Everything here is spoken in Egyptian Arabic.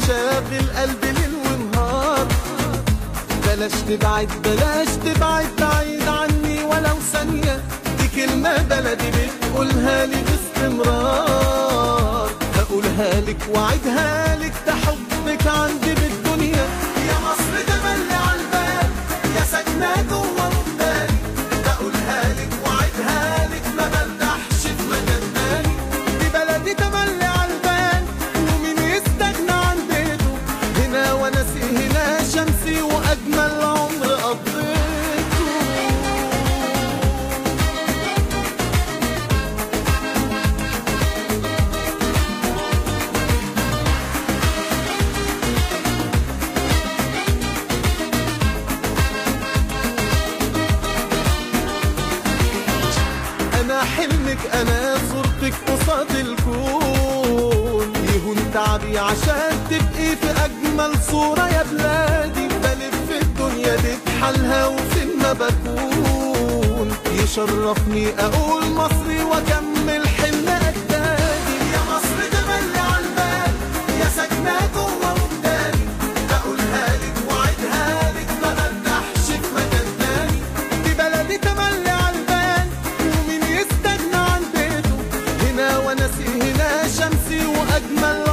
شاغل قلبي ليل ونهار بلاش تبعد بلاش تبعد بعيد عني ولو ثانية دي كلمة بلدي بتقولها لي باستمرار هقولها لك وعدها لك ده حبك عندي بالدنيا يا مصر تملي عالبال يا ساكنة جوه مقداري بقولها لك وعدها لك ما برتاحش في مكان تاني دي بلدي تملي عالبال ومين يستغنى عن بيته هنا وناسي هنا شمسي واجمل عمر قضيته انا حلمك انا صورتك قصاد الكون يهون تعبي عشان تبقي في اجمل صورة يا بلادي بلف الدنيا دي بحالها وفين ما بكون يشرفني اقول مصري واكمل حلم اجدادي يا مصر تملي عالبال يا ساكنة جوه قدامي بقولها لك وعدها لك ما برتاحش في مكان تاني دي بلدي تملي عالبال ومين يستغنى عن بيته هنا وناسي هنا شمسي واجمل